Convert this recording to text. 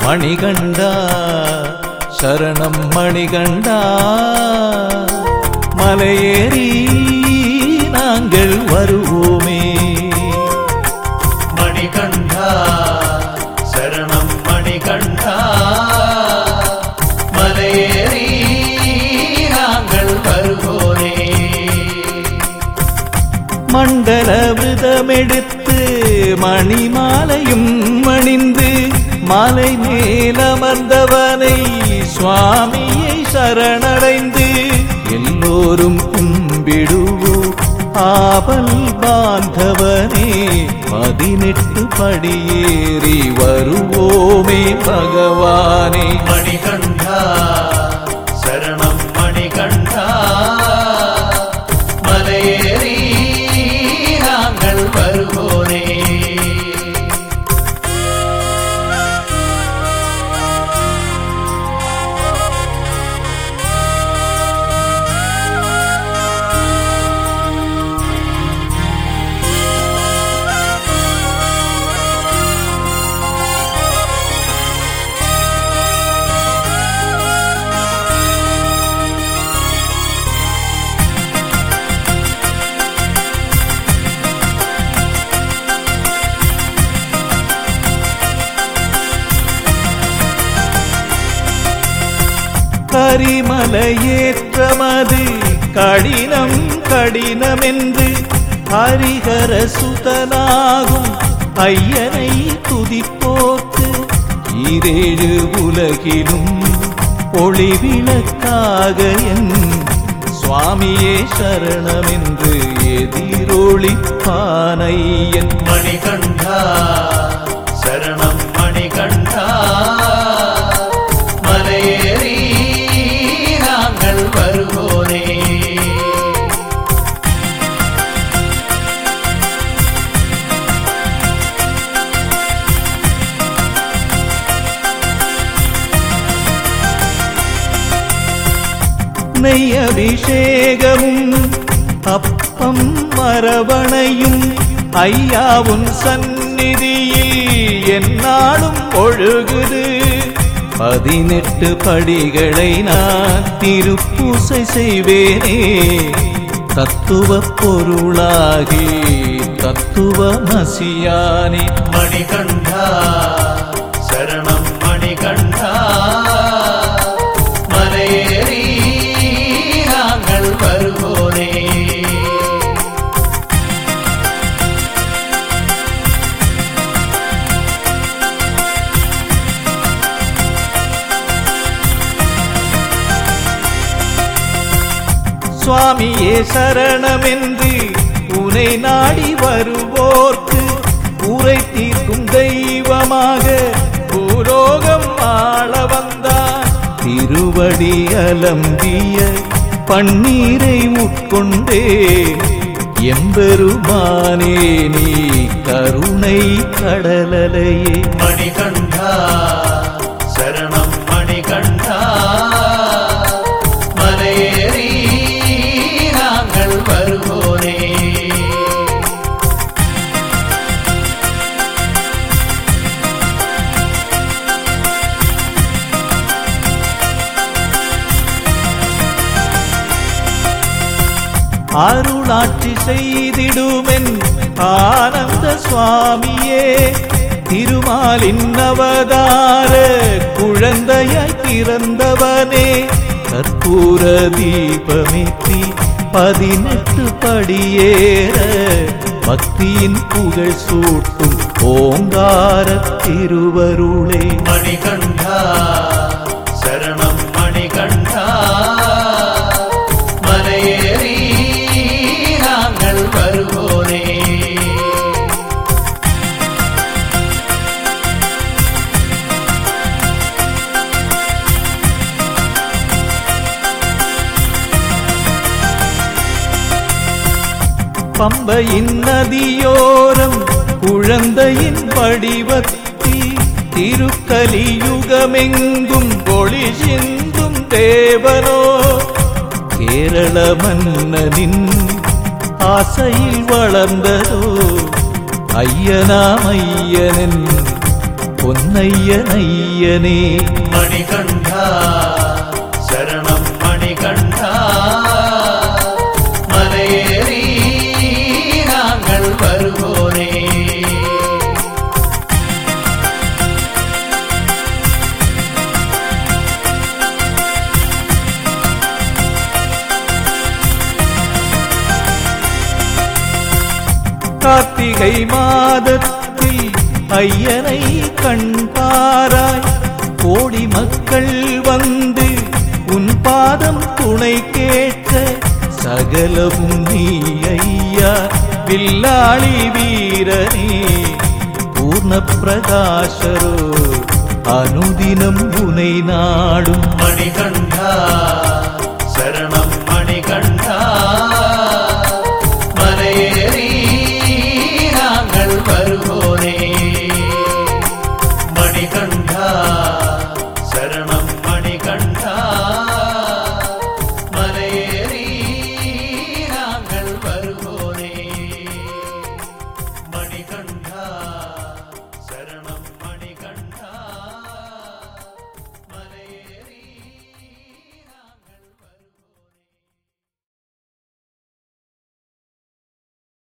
மணிகண்டா சரணம் மணிகண்டா மலையேறி நாங்கள் வருவோமே மணிகண்டா சரணம் மணிகண்டா மலையேறி நாங்கள் வருவோரே மண்டல விரதமெடுத்து மணிமாலையும் அணிந்து மாலை மேலமர்ந்தவனை சுவாமியை சரணடைந்து எல்லோரும் கும்பிடுவோம் ஆபல் பாந்தவனே பதினெட்டு படியேறி வருவோமே பகவானே மணிகண்டா சரணம் மணிகண்டா மலையேறி நாங்கள் வருவோரே கரிமலையேற்றமது கடினம் கடினமென்று ஹரிஹர சுதனாகும் ஐயனை துதிப்போர்க்கு ஈரேழு உலகிலும் ஒளிவிளக்காக என் சுவாமியே சரணமென்று எதிரொளிப்பானையன் மணிகண்டா சரணம் மணிகண்டா மலையேறி நாங்கள் வருவோரே நெய் அபிஷேகமும் அப்பம் மரவணையும் ஐயாவும் சந்நிதியில் என்னாலும் ஒழுகுது பதினெட்டு படிகளை நான் திருப்பூசை செய்வேனே தத்துவ பொருளாகி தத்துவ மசியானே மணிகண்டா சரணம் மணிகண்டா மலையேறி நாங்கள் வருவோரே சுவாமியே சரணமென்று உனை நாடி வருவோர்க்கு உரை தீர்க்கும் தெய்வமாக பூலோகம் ஆள வந்தார் திருவடி அலம்பிய பன்னீரை உட்கொண்டே எம்பெருமானே நீ கருணை கடலலையே மணிகண்டா சரணம் மணிகண்டா மலையேறி நாங்கள் வருவோரே அருளாட்சி செய்திடுமென் ஆனந்த சுவாமியே திருமாலின் அவதார குழந்தையாய் பிறந்தவனே கற்பூர தீபமேத்தி பதினெட்டு படியேற பக்தியின் புகழ் சூட்டும் ஓங்கார திருவருளே மணிகண்டா சரணம் மணிகண்டா மலையேறி நாங்கள் வருவோரே பம்பையின் நதியோரம் குழந்தையின் வடிவத்தி திருக்கலியுகமெங்கும் ஒளி சிந்தும் தேவனோ கேரள மன்னனின் ஆசையில் வளர்ந்ததோ ஐயனாம் ஐயனின் பொன்னையனையனே மணிகண்டா சரணம் மணிகண்டா மலையேறி நாங்கள் வருவோரே கார்த்திகை மாதத்தில் ஐயனை கண்பாராய் கோடி மக்கள் வந்து உன் பாதம் துணை கேட்க சகலமும் நீ ஐயா வில்லாளி வீரனே பூர்ண பிரகாசரோ அனுதினம் உனை நாடும் மணிகண்டா